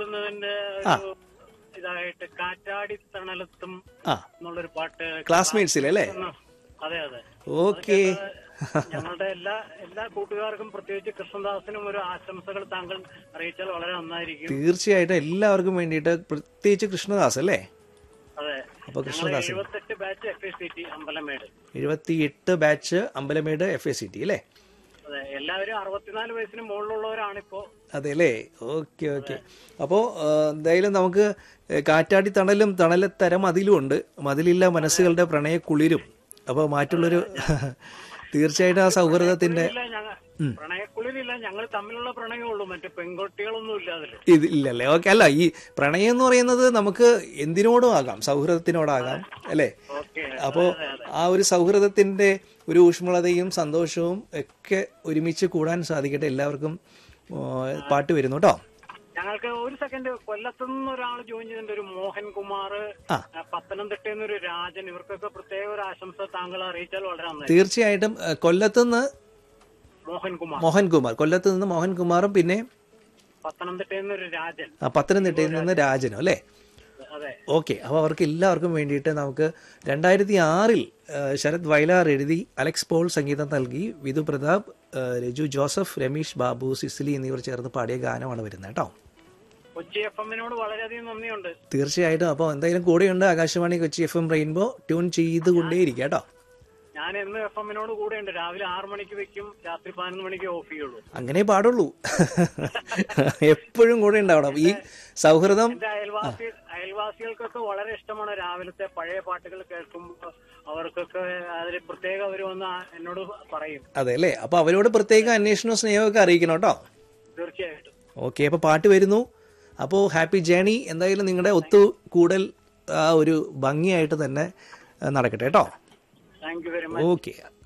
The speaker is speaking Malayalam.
കേൾക്കുന്നതിന്റെ ആ. ഒരു ഇതായിട്ട് കാറ്റാടി തണലത്തും ആ എന്നുള്ളൊരു പാട്ട് ക്ലാസ്മേറ്റ്സിൽ അല്ലേ ഒന്ന് അതെ അതെ ഓക്കെ ഞങ്ങളുടെ എല്ലാ എല്ലാ കൂട്ടുകാർക്കും പ്രത്യേകിച്ച് കൃഷ്ണദാസിനും ഒരു ആശംസകൾ താങ്കൾ അറിയിച്ചാൽ വളരെ നന്നായിരിക്കും തീർച്ചയായിട്ടും എല്ലാവർക്കും വേണ്ടിയിട്ട് പ്രത്യേകിച്ച് കൃഷ്ണദാസ് അല്ലേ അതെ അപ്പൊ ഞങ്ങൾ കൃഷ്ണദാസ് എഴുപത്തെട്ട് batch F S C T Ambalamedu എഴുപത്തി എട്ട് batch Ambalamedu F A C T അല്ലേ അതെ എല്ലാവരും അറുപത്തിനാല് വയസ്സിന് മുകളിലുള്ളവരാണിപ്പോ അതെ അല്ലേ ഓക്കെ ഓക്കെ അപ്പോൾ എന്തായാലും നമുക്ക് ഏഹ്, കാറ്റാടി തണലും തണലത്തര മതിലും ഉണ്ട് മതിലില്ല മനസ്സുകളുടെ പ്രണയക്കുളിരും അപ്പോൾ മറ്റുള്ളൊരു തീർച്ചയായിട്ടും ആ സൗഹൃദത്തിന്റെ ഇല്ല ഞങ്ങൾ പ്രണയക്കുള്ളിലില്ല ഞങ്ങൾ തമ്മിലുള്ള പ്രണയമേ ഉള്ളൂ മറ്റു പെൺകുട്ടികളൊന്നും ഇല്ല അതില് ഇത് ഇല്ലല്ലേ ഓക്കെ അല്ല ഈ പ്രണയം എന്ന് പറയുന്നത് നമുക്ക് എന്തിനോടും ആകാം സൗഹൃദത്തിനോടാകാം അല്ലേ ഓക്കെ അപ്പോൾ ആ ഒരു സൗഹൃദത്തിന്റെ ഒരു ഊഷ്മളതയും സന്തോഷവും ഒക്കെ ഒരുമിച്ച് കൂടാൻ സാധിക്കട്ടെ എല്ലാവർക്കും ആ, പാട്ട് വരുന്നു കേട്ടോ ഞങ്ങൾക്ക് ഒരു സെക്കൻഡ് കൊല്ലത്തുനിന്ന് ഒരാൾ ജോയിൻ ചെയ്തിട്ടുണ്ട് ഒരു മോഹൻകുമാർ ആ. പത്തനംതിട്ടയിൽ നിന്ന് ഒരു രാജൻ ഇവർക്കൊക്കെ പ്രത്യേക ഒരു ആശംസ താങ്കൾ അറിയിച്ചാൽ വളരെ നന്നായി തീർച്ചയായിട്ടും ആ, കൊല്ലത്തുനിന്ന് മോഹൻകുമാർ മോഹൻകുമാർ കൊല്ലത്ത് നിന്ന് മോഹൻകുമാറും പിന്നെ പത്തനംതിട്ടയിൽ നിന്ന് ഒരു രാജൻ ആ, പത്തനംതിട്ടയിൽ നിന്ന് രാജനും അല്ലേ അതെ ഓക്കെ അപ്പോൾ അവർക്ക് എല്ലാവർക്കും വേണ്ടിയിട്ട് നമുക്ക് രണ്ടായിരത്തി ആറിൽ ശരത് വയലാർ എഴുതി അലക്സ് പോൾ സംഗീതം നൽകി വിധു പ്രതാപ് ആ, രജു ജോസഫ് രമേഷ് ബാബു സിസിലി എന്നിവർ ചേർന്ന് പാടിയ ഗാനമാണ് വരുന്നത് കേട്ടോ കൊച്ചി എഫ് എമ്മിനോട് വളരെയധികം നന്ദിയുണ്ട് തീർച്ചയായിട്ടും അപ്പോൾ എന്തായാലും കൂടെയുണ്ട് Akashvani Kochi F M rainbow tune ചെയ്തുകൊണ്ടേയിരിക്കുക കേട്ടോ ഞാൻ എന്നും എഫ് എമ്മിനോട് കൂടെയുണ്ട് രാവിലെ ആറ് മണിക്ക് വെക്കും രാത്രി പതിനൊന്ന് മണിക്ക് ഓഫ് ചെയ്യുള്ളൂ അങ്ങനെ പാടുള്ളൂ എപ്പോഴും കൂടെ ഉണ്ടാവണം ഈ സൗഹൃദം എന്റെ അയൽവാസി അയൽവാസികൾക്കൊക്കെ വളരെ ഇഷ്ടമാണ് രാവിലത്തെ പഴയ പാട്ടുകൾ കേൾക്കുമ്പോൾ അവർക്കൊക്കെ അതിൽ പ്രത്യേകം അവർ വന്ന് ആ- എന്നോട് പറയും അതെ അല്ലേ അപ്പൊ അവരോട് പ്രത്യേക അന്വേഷണവും സ്നേഹമൊക്കെ അറിയിക്കണം കേട്ടോ തീർച്ചയായിട്ടും ഓക്കെ അപ്പൊ പാട്ട് വരുന്നു അപ്പോൾ ഹാപ്പി ജേണി എന്തായാലും നിങ്ങളുടെ ഒത്തുകൂടൽ ആ ഒരു ഭംഗിയായിട്ട് തന്നെ ആ, നടക്കട്ടെ കേട്ടോ thank you very much okay